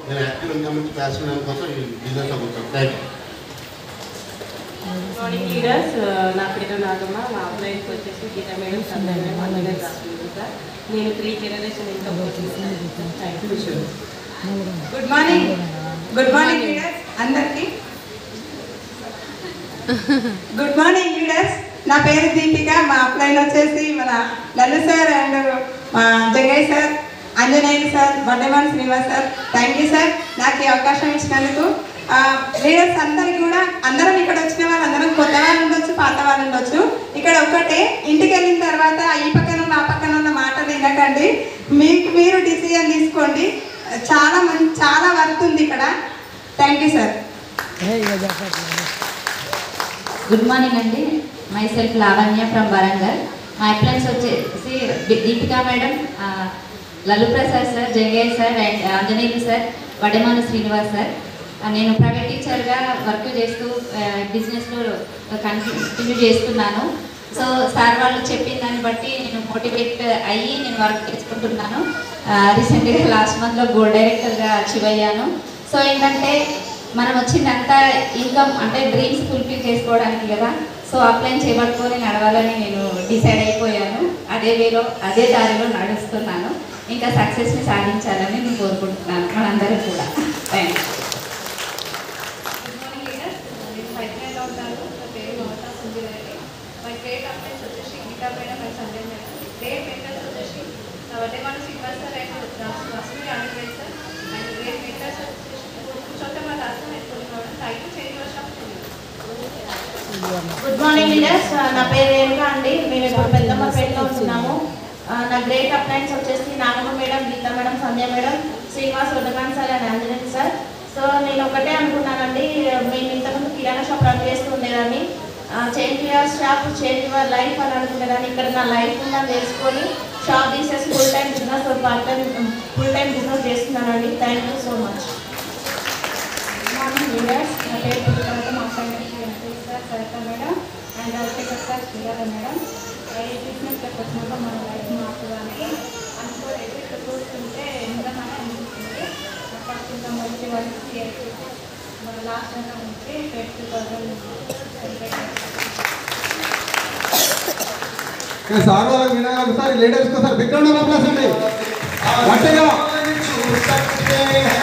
నేను active income నుంచి passive income కోసం ఈ బిజినెస్లో కూర్చోను థ్యాంక్ యూ మార్నింగ్ లీడర్స్ నా పేరు నాగమ్మ మా అబ్బాయికి వచ్చేసి గీత మేడం సందర్భంగా మంచిగా రాస్తుంది సార్ నేను త్రీ జనరేషన్ ఇంకా thank you good morning good morning leaders అందరికి గుడ్ మార్నింగ్ లీడర్స్ నా పేరు దీపిక మా అప్లైన్ వచ్చేసి మన లల్లు సార్ అండ్ మా Jagay sir Anjaneyulu sir Vaddaman Srinivas sir thank you sir నాకు ఈ అవకాశం ఇచ్చినందుకు లీడర్స్ అందరికి కూడా అందరం ఇక్కడ వచ్చిన వాళ్ళందరం కొత్త వాళ్ళు ఉండొచ్చు పాత వాళ్ళు ఉండొచ్చు ఇక్కడ ఒక్కటే ఇంటికి వెళ్ళిన తర్వాత ఈ పక్కన ఉన్న ఆ పక్కన ఉన్న మాటలు వినకండి మీకు మీరు డిసిజన్ తీసుకోండి చాలా మంచి చాలా వర్క్ ఉంది ఇక్కడ thank you sir good morning అండి myself Lavanya from Warangal మా అప్లయన్స్ వచ్చేసి ది- దీపికా మేడం ఆ, Lallu Prasad sir Jagayya sir and Anjaneyulu sir Vadamana Srinivas sir ఆ, నేను ప్రైవేట్ టీచర్గా వర్క్ చేస్తూ బిజినెస్లో కంటిన్యూ చేస్తున్నాను సో సార్ వాళ్ళు చెప్పిన దాన్ని బట్టి నేను మోటివేట్ అయ్యి నేను వర్క్ చేసుకుంటున్నాను రీసెంట్గా లాస్ట్ మంత్లో బోర్డ్ డైరెక్టర్గా అచీవ్ అయ్యాను సో ఏంటంటే మనం వచ్చిందంతా ఇన్కమ్ అంటే డ్రీమ్స్ ఫుల్ఫిల్ చేసుకోవడానికి కదా సో అప్లై చేపట్టుకొని నడవాలని నేను డిసైడ్ అయిపోయాను అదే వేలో అదే దారిలో నడుస్తున్నాను ఇంకా సక్సెస్ని సాధించాలని నేను కోరుకుంటున్నాను మనందరం కూడా థ్యాంక్ నేను హైదరాబాద్లో ఉంటాను నా పేరు Mamata Sundireddy my great uplines వచ్చేసి Geeta madam and Sanjay madam great mentors వచ్చేసి Vaddemana Srinivas sir and Vasuri Andhra Pradesh sir and great mentors వచ్చేసి పురుషోత్తమ దాస్ అండ్ కొన్ని thank you change your shop good morning leaders నా పేరు రేణుక అండి మేము ఇప్పుడు పెద్దమ్మపేటలో ఉంటున్నాము ఆ, నా గ్రేట్ అప్లయన్స్ వచ్చేసి Nagamma madam Geeta madam Sandhya madam Srinivas Vaddakan sir and Anjaneya sir so నేను ఒకటే అనుకున్నానండి మేము ఇంతకుముందు కిరాణా షాప్ రన్ చేస్తూ ఉండేదాన్ని change your shop change your life అని అనుకునేదాన్ని ఇక్కడ నా లైఫ్ ఉందని తెలుసుకొని షాప్ తీసేసి full time business part time full time business చేస్తున్నానండి thank you so much morning leaders నా పేరు పుష్పలత మా friend sir Saritha madam and Rajasekhar sir Sriradha madam ఈ బిజినెస్లోకి వచ్చినాక మన లైఫ్ మార్చడానికి అనుకోలేదు ఇక్కడ చూస్తుంటే నిజంగానే అనిపిస్తుంది ఫస్ట్ ఇంకా మంచి వర్క్ క్రియేట్ చేసి మన లాస్ట్ అంతా నుంచి ట్వంటీ థౌసండ్ సార్ వాళ్ళకి వినాలి ఒకసారి లేటెస్ట్ ఒకసారి బిగ్ రౌండ్ ఆఫ్ అప్లాస్ అండి గట్టిగా